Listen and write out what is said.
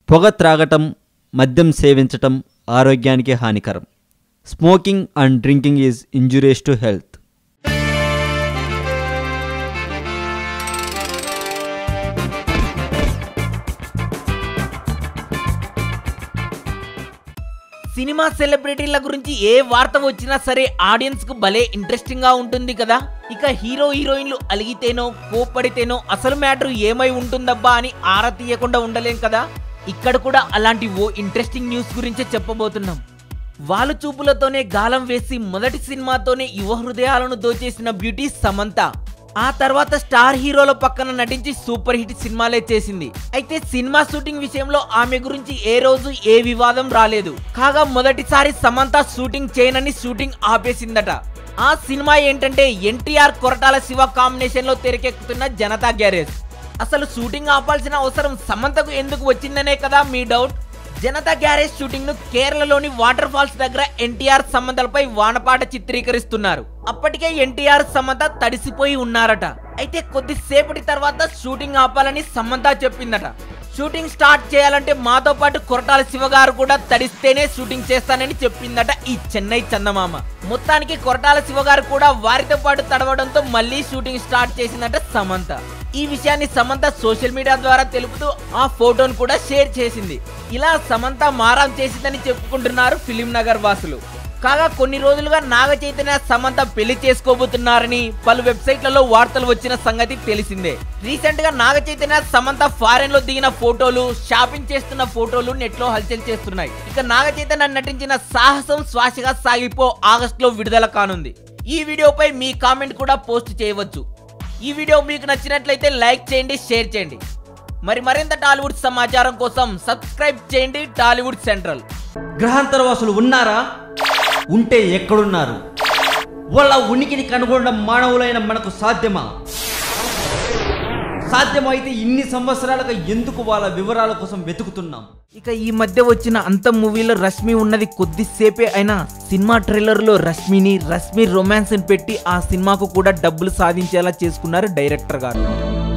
పొగ త్రాగటం మద్యం సేవించటం ఆరోగ్యానికి హానికరం smoking and drinking is injurious to health cinema సెలబ్రిటీల గురించి ఏ వార్త వచ్చినా సరే ఆడియన్స్ కు భలే ఇంట్రెస్టింగ్ గా ఉంటుంది కదా ఇక హీరో హీరోయిన్లు అలిగితేనో కోప్పడితేనో అసలు మ్యాటర్ ఏమై ఉంటుందబ్బా అని ఆరా తీయకుండా ఉండలేం కదా ఇక్కడ కూడా అలాంటి ఓ ఇంట్రెస్టింగ్ న్యూస్ గురించే చెప్పబోతున్నాం వాళ్ళు చూపులతోనే గాలం వేసి మొదటి సినిమాతోనే యువ హృదయాలను దోచేసిన బ్యూటీ సమంత ఆ తర్వాత స్టార్ హీరోల పక్కన నటించి సూపర్ హిట్ సినిమాలే చేసింది అయితే సినిమా షూటింగ్ విషయంలో ఆమె గురించి ఏ రోజు ఏ వివాదం రాలేదు కాగా మొదటిసారి సమంత షూటింగ్ చేయనని షూటింగ్ ఆపేసిందట ఆ సినిమా ఏంటంటే ఎన్టీఆర్ కొరటాల శివ కాంబినేషన్ లో తెరకెక్కుతున్న జనతా గ్యారేజ్ అసలు షూటింగ్ ఆపాల్సిన అవసరం సమంతకు ఎందుకు వచ్చిందనే కదా మీ డౌట్ జనతా గ్యారేజ్ షూటింగ్ ను కేరళలోని వాటర్ ఫాల్స్ దగ్గర ఎన్టీఆర్ సమంతలపై వానపాట చిత్రీకరిస్తున్నారు అప్పటికే ఎన్టీఆర్ సమంత తడిసిపోయి ఉన్నారట అయితే కొద్దిసేపటి తర్వాత షూటింగ్ ఆపాలని సమంత చెప్పిందట షూటింగ్ స్టార్ట్ చేయాలంటే మాతో పాటు కొరటాల శివ గారు కూడా తడిస్తేనే షూటింగ్ చేస్తానని చెప్పిందట ఈ చెన్నై చందమామ మొత్తానికి కొరటాల శివ గారు కూడా వారితో పాటు తడవడంతో మళ్ళీ షూటింగ్ స్టార్ట్ చేసిందట సమంత ఈ విషయాన్ని సమంత సోషల్ మీడియా ద్వారా తెలుపుతూ ఆ ఫోటోను కూడా షేర్ చేసింది ఇలా సమంత మారాం చేసిందని చెప్పుకుంటున్నారు ఫిలిం నగర్ వాసులు కాగా కొన్ని రోజులుగా నాగ చైతన్య సమంత పెళ్లి చేసుకోబోతున్నారని పలు వెబ్సైట్లలో వార్తలు వచ్చిన సంగతి తెలిసిందే రీసెంట్ గా నాగ చైతన్య సమంత ఫారెన్ లో దిగిన ఫోటోలు షాపింగ్ చేస్తున్న ఫోటోలు నెట్ లో హల్చల్ చేస్తున్నాయి ఇక నాగ చైతన్య నటించిన సాహసం శ్వాసగా సాగిపో ఆగస్ట్ లో విడుదల కానుంది ఈ వీడియోపై మీ కామెంట్ కూడా పోస్ట్ చేయవచ్చు ఈ వీడియో మీకు నచ్చినట్లయితే లైక్ చేయండి షేర్ చేయండి మరి మరింత టాలీవుడ్ సమాచారం కోసం సబ్స్క్రైబ్ చేయండి టాలీవుడ్ సెంట్రల్ గ్రహాంతర వాసులు ఉన్నారా ఉంటే ఎక్కడున్నారు వాళ్ళ ఉనికిని కనుగొనడం మానవులైన మనకు సాధ్యమా సాధ్యమైతే ఇన్ని సంవత్సరాలుగా ఎందుకు వాళ్ళ వివరాల కోసం వెతుకుతున్నాం ఇక ఈ మధ్య వచ్చిన అంత మూవీలో రష్మి ఉన్నది కొద్దిసేపే అయినా సినిమా ట్రైలర్ లో రష్మిని రష్మి రొమాన్స్ పెట్టి ఆ సినిమాకు కూడా డబ్బులు సాధించేలా చేసుకున్నారు డైరెక్టర్ గారు